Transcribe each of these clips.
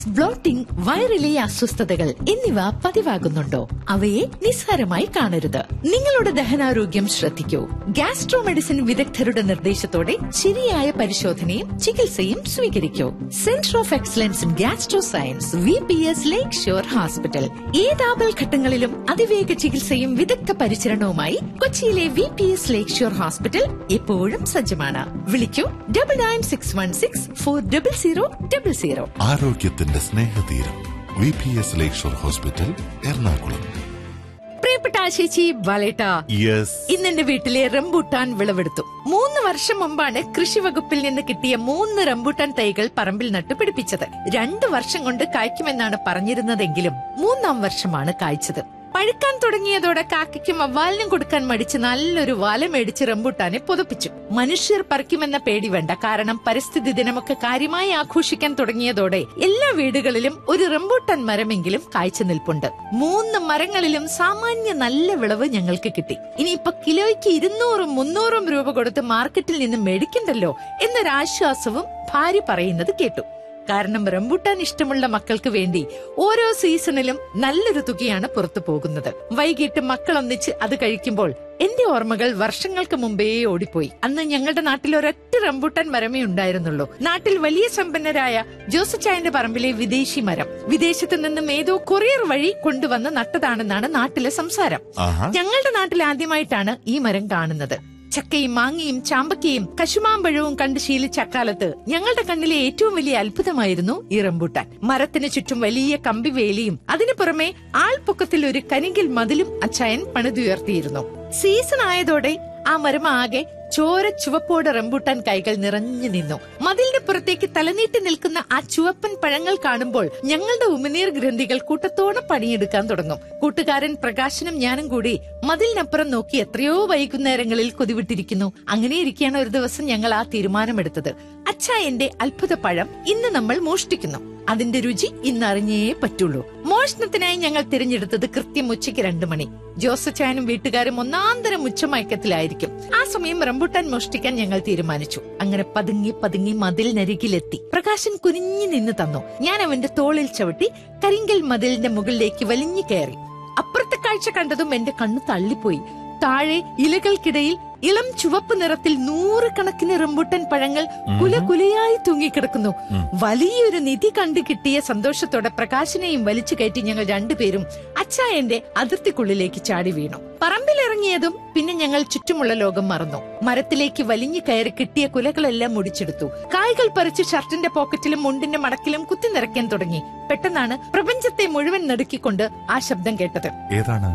Blotting വയറിലെ അസ്വസ്ഥതകൾ എന്നിവ പതിവാകുന്നുണ്ടോ അവയെ നിസ്സാരമായി കാണരുത് നിങ്ങളുടെ ദഹനാരോഗ്യം ശ്രദ്ധിക്കൂ ഗ്യാസ്ട്രോ മെഡിസിൻ വിദഗ്ധരുടെ നിർദ്ദേശത്തോടെ ശരിയായ പരിശോധനയും ചികിത്സയും സ്വീകരിക്കൂ centre of excellence in gastro science V P S Lakeshore hospital ഏതാപൽ ഘട്ടങ്ങളിലും അതിവേഗ ചികിത്സയും വിദഗ്ധ പരിചരണവുമായി കൊച്ചിയിലെ V P S Lakeshore hospital എപ്പോഴും സജ്ജമാണ് വിളിക്കൂ double nine six one six four double zero double zero ആരോഗ്യത്തിന്റെ സ്നേഹതീരം V P S Lakeshore hospital Ernakulam പ്രിയപ്പെട്ട ആശേച്ചി ബാലേട്ട യെസ് ഇന്ന് എന്റെ വീട്ടിലെ റംബൂട്ടാൻ വിളവെടുത്തു മൂന്ന് വർഷം മുമ്പാണ് കൃഷി വകുപ്പിൽ നിന്ന് കിട്ടിയ മൂന്ന് റംബൂട്ടാൻ തൈകൾ പറമ്പിൽ നട്ടു പിടിപ്പിച്ചത് രണ്ടു വർഷം കൊണ്ട് കായ്ക്കുമെന്നാണ് പറഞ്ഞിരുന്നതെങ്കിലും മൂന്നാം വർഷമാണ് കായ്ച്ചത് പഴുക്കാൻ തുടങ്ങിയതോടെ കാക്കയ്ക്കും വവ്വാലിനും കൊടുക്കാൻ മടിച്ച് നല്ലൊരു വല മേടിച്ച് റംബൂട്ടാനെ പുതപ്പിച്ചു മനുഷ്യർ പറിക്കുമെന്ന പേടി വേണ്ട കാരണം പരിസ്ഥിതി ദിനമൊക്കെ കാര്യമായി ആഘോഷിക്കാൻ തുടങ്ങിയതോടെ എല്ലാ വീടുകളിലും ഒരു റംബൂട്ടാൻ മരമെങ്കിലും കായ്ച്ചു നിൽപ്പുണ്ട് മൂന്ന് മരങ്ങളിലും സാമാന്യ നല്ല വിളവ് ഞങ്ങൾക്ക് കിട്ടി ഇനിയിപ്പൊ കിലോയ്ക്ക് ഇരുന്നൂറും മുന്നൂറും രൂപ കൊടുത്ത് മാർക്കറ്റിൽ നിന്ന് മേടിക്കണ്ടല്ലോ എന്നൊരാശ്വാസവും ഭാര്യ പറയുന്നത് കേട്ടു കാരണം റംബൂട്ടാൻ ഇഷ്ടമുള്ള മക്കൾക്ക് വേണ്ടി ഓരോ സീസണിലും നല്ലൊരു തുകയാണ് പുറത്തു പോകുന്നത് വൈകിട്ട് മക്കൾ ഒന്നിച്ച് അത് കഴിക്കുമ്പോൾ എന്റെ ഓർമ്മകൾ വർഷങ്ങൾക്ക് മുമ്പേ ഓടിപ്പോയി അന്ന് ഞങ്ങളുടെ നാട്ടിൽ ഒരൊറ്റ റംബൂട്ടാൻ മരമേ ഉണ്ടായിരുന്നുള്ളൂ നാട്ടിൽ വലിയ സമ്പന്നരായ ജോസച്ചായന്റെ പറമ്പിലെ വിദേശി മരം വിദേശത്ത് നിന്നും ഏതോ കൊറിയർ വഴി കൊണ്ടുവന്ന് നട്ടതാണെന്നാണ് നാട്ടിലെ സംസാരം ആഹാ ഞങ്ങളുടെ നാട്ടിൽ ആദ്യമായിട്ടാണ് ഈ മരം കാണുന്നത് ചക്കയും മാങ്ങയും ചാമ്പക്കയും കശുമാമ്പഴവും കണ്ട് ശീലിച്ച അക്കാലത്ത് ഞങ്ങളുടെ കണ്ണിലെ ഏറ്റവും വലിയ അത്ഭുതമായിരുന്നു ഈ റംബൂട്ടാൻ മരത്തിന് ചുറ്റും വലിയ കമ്പിവേലിയും അതിനു പുറമെ ആൾപ്പൊക്കത്തിൽ ഒരു കരിങ്കിൽ മതിലും അച്ചായൻ പണിതുയർത്തിയിരുന്നു സീസൺ ആയതോടെ ആ മരം ആകെ ചോര ചുവപ്പോടെ റംബൂട്ടാൻ കൈകൾ നിറഞ്ഞു നിന്നു മതിലിന് പുറത്തേക്ക് തലനീട്ടി നിൽക്കുന്ന ആ ചുവപ്പൻ പഴങ്ങൾ കാണുമ്പോൾ ഞങ്ങളുടെ ഉമിനീർ ഗ്രന്ഥികൾ കൂട്ടത്തോടെ പണിയെടുക്കാൻ തുടങ്ങും കൂട്ടുകാരൻ പ്രകാശനും ഞാനും കൂടി മതിലിനപ്പുറം നോക്കി എത്രയോ വൈകുന്നേരങ്ങളിൽ കൊതിവിട്ടിരിക്കുന്നു അങ്ങനെ ഇരിക്കുകയാണ് ഒരു ദിവസം ഞങ്ങൾ ആ തീരുമാനമെടുത്തത് അച്ചായന്റെ അത്ഭുത പഴം ഇന്ന് നമ്മൾ മോഷ്ടിക്കുന്നു അതിന്റെ രുചി ഇന്ന് അറിഞ്ഞേ പറ്റുള്ളൂ മോഷണത്തിനായി ഞങ്ങൾ തിരഞ്ഞെടുത്തത് കൃത്യം ഉച്ചയ്ക്ക് രണ്ടു മണി ജോസച്ചായനും വീട്ടുകാരും ഒന്നാന്തരം ഉച്ചമയക്കത്തിലായിരിക്കും ആ സമയം റംബുട്ടാൻ മോഷ്ടിക്കാൻ ഞങ്ങൾ തീരുമാനിച്ചു അങ്ങനെ പതുങ്ങി പതുങ്ങി മതിലിനരികിലെത്തി പ്രകാശൻ കുനിഞ്ഞു നിന്ന് തന്നു ഞാൻ അവന്റെ തോളിൽ ചവിട്ടി കരിങ്കൽ മതിലിന്റെ മുകളിലേക്ക് വലിഞ്ഞു കയറി അപ്പുറത്തെ കാഴ്ച കണ്ടതും എന്റെ കണ്ണു തള്ളിപ്പോയി താഴെ ഇലകൾക്കിടയിൽ ഇളം ചുവപ്പ് നിറത്തിൽ നൂറുകണക്കിന് റംബുട്ടൻ പഴങ്ങൾ കുലകുലയായി തൂങ്ങിക്കിടക്കുന്നു വലിയൊരു നിധി കണ്ടു കിട്ടിയ സന്തോഷത്തോടെ പ്രകാശനെയും വലിച്ചു കയറ്റി ഞങ്ങൾ രണ്ടുപേരും അച്ചായന്റെ അതിർത്തിക്കുള്ളിലേക്ക് ചാടി വീണു പറമ്പിലിറങ്ങിയതും പിന്നെ ഞങ്ങൾ ചുറ്റുമുള്ള ലോകം മറന്നു മരത്തിലേക്ക് വലിഞ്ഞു കയറി കിട്ടിയ കുലകളെല്ലാം മുടിച്ചെടുത്തു കായ്കൾ പറിച്ച് ഷർട്ടിന്റെ പോക്കറ്റിലും മുണ്ടിന്റെ മടക്കിലും കുത്തി നിറയ്ക്കാൻ തുടങ്ങി പെട്ടെന്നാണ് പ്രപഞ്ചത്തെ മുഴുവൻ നടുക്കിക്കൊണ്ട് ആ ശബ്ദം കേട്ടത് ഏതാണ്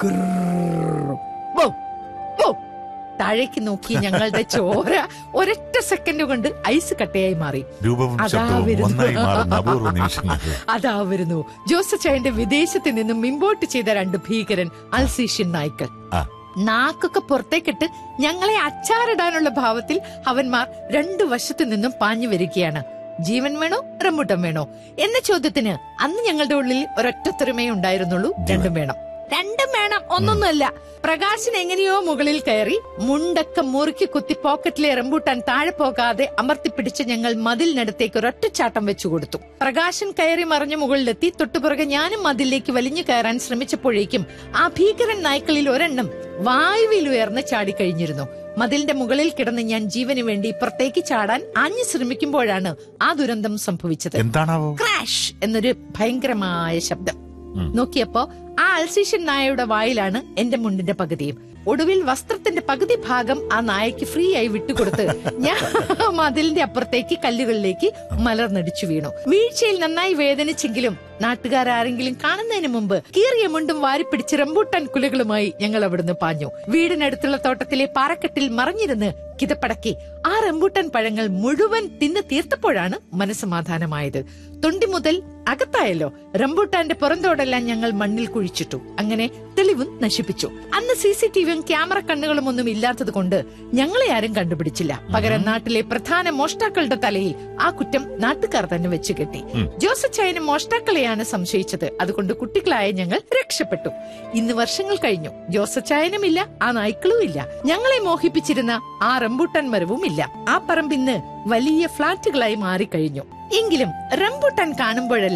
ഗ്രrrr. വോ, വോ. താഴേക്ക് നോക്കി ഞങ്ങളുടെ ചോര ഒരൊറ്റ സെക്കൻഡ് കൊണ്ട് ഐസ് കട്ടയായി മാറി രൂപവും അതാ ശബ്ദവും വരുന്നു. ഒന്നായി മാറുന്ന അപൂർവ നിമിഷങ്ങൾ അതാ വരുന്നു ജോസച്ചായന്റെ വിദേശത്ത് നിന്നും ഇമ്പോർട്ട് ചെയ്ത രണ്ട് ഭീകരൻ അൽസീഷ്യൻ നായ്ക്കൾ ആ നാക്കൊക്കെ പുറത്തേക്കിട്ട് ഞങ്ങളെ അച്ചാറിടാനുള്ള ഭാവത്തിൽ അവന്മാർ രണ്ടു വശത്തു നിന്നും പാഞ്ഞു വരികയാണ് ജീവൻ വേണോ റംബൂട്ടൻ വേണോ എന്ന ചോദ്യത്തിന് അന്ന് ഞങ്ങളുടെ ഉള്ളിൽ ഒരൊറ്റത്തരമേ ഉണ്ടായിരുന്നുള്ളൂ രണ്ടും വേണം രണ്ടും വേണം ഒന്നൊന്നുമല്ല പ്രകാശൻ എങ്ങനെയോ മുകളിൽ കയറി മുണ്ടൊക്കെ മുറുക്കി കുത്തി പോക്കറ്റിലെ റംബൂട്ടാൻ താഴെ പോകാതെ അമർത്തിപ്പിടിച്ച് ഞങ്ങൾ മതിലിനടുത്തേക്ക് ഒരൊറ്റച്ചാട്ടം വെച്ചു കൊടുത്തു പ്രകാശൻ കയറി മറിഞ്ഞു മുകളിലെത്തി തൊട്ടുപുറകെ ഞാനും മതിലിലേക്ക് വലിഞ്ഞു കയറാൻ ശ്രമിച്ചപ്പോഴേക്കും ആ ഭീകരൻ നായ്ക്കളിൽ ഒരെണ്ണം വായുവിൽ ഉയർന്ന് ചാടിക്കഴിഞ്ഞിരുന്നു മതിലിന്റെ മുകളിൽ കിടന്ന് ഞാൻ ജീവന് വേണ്ടി പുറത്തേക്ക് ചാടാൻ ആഞ്ഞു ശ്രമിക്കുമ്പോഴാണ് ആ ദുരന്തം സംഭവിച്ചത് എന്താണാവോ ക്രാഷ് എന്നൊരു ഭയങ്കരമായ ശബ്ദം നോക്കിയപ്പോ ആ അൽസീഷ്യൻ നായയുടെ വായിലാണ് എന്റെ മുണ്ടിന്റെ പകുതിയും ഒടുവിൽ വസ്ത്രത്തിന്റെ പകുതി ഭാഗം ആ നായക്ക് ഫ്രീ ആയി വിട്ടുകൊടുത്ത് ഞാൻ മതിലിന്റെ അപ്പുറത്തേക്ക് കല്ലുകളിലേക്ക് മലർന്നടിച്ചു വീണു വീഴ്ചയിൽ നന്നായി വേദനിച്ചെങ്കിലും നാട്ടുകാരെങ്കിലും കാണുന്നതിന് മുമ്പ് കീറിയ മുണ്ടും വാരിപ്പിടിച്ച് റംബൂട്ടാൻ കുലകളുമായി ഞങ്ങൾ അവിടുന്ന് പാഞ്ഞു വീടിനടുത്തുള്ള തോട്ടത്തിലെ പാറക്കെട്ടിൽ മറിഞ്ഞിരുന്ന് കിതപ്പടക്കി ആ റംബൂട്ടാൻ പഴങ്ങൾ മുഴുവൻ തിന്ന് തീർത്തപ്പോഴാണ് മനസ്സമാധാനമായത് തൊണ്ടി മുതൽ അകത്തായല്ലോ റംബൂട്ടാന്റെ പുറന്തോടെല്ലാം ഞങ്ങൾ മണ്ണിൽ കുഴിച്ചിട്ടു അങ്ങനെ തെളിവും നശിപ്പിച്ചു അന്ന് സി സി ടിവിയും ക്യാമറ കണ്ണുകളും ഒന്നും ഇല്ലാത്തത് കൊണ്ട് ഞങ്ങളെ ആരും കണ്ടുപിടിച്ചില്ല പകരം നാട്ടിലെ പ്രധാന മോഷ്ടാക്കളുടെ തലയിൽ ആ കുറ്റം നാട്ടുകാർ തന്നെ വെച്ചു കെട്ടി ജോസച്ചായന് മോഷ്ടാക്കളെയാണ് സംശയിച്ചത് അതുകൊണ്ട് കുട്ടികളായ ഞങ്ങൾ രക്ഷപ്പെട്ടു ഇന്ന് വർഷങ്ങൾ കഴിഞ്ഞു ജോസച്ചായനും ഇല്ല ആ നായ്ക്കളും ഇല്ല ഞങ്ങളെ മോഹിപ്പിച്ചിരുന്ന ആ റംബൂട്ടാൻ മരവും ഇല്ല ആ പറമ്പിന്ന് വലിയ ഫ്ളാറ്റുകളായി മാറിക്കഴിഞ്ഞു എങ്കിലും റംബുട്ടാൻ കാണുമ്പോഴല്ല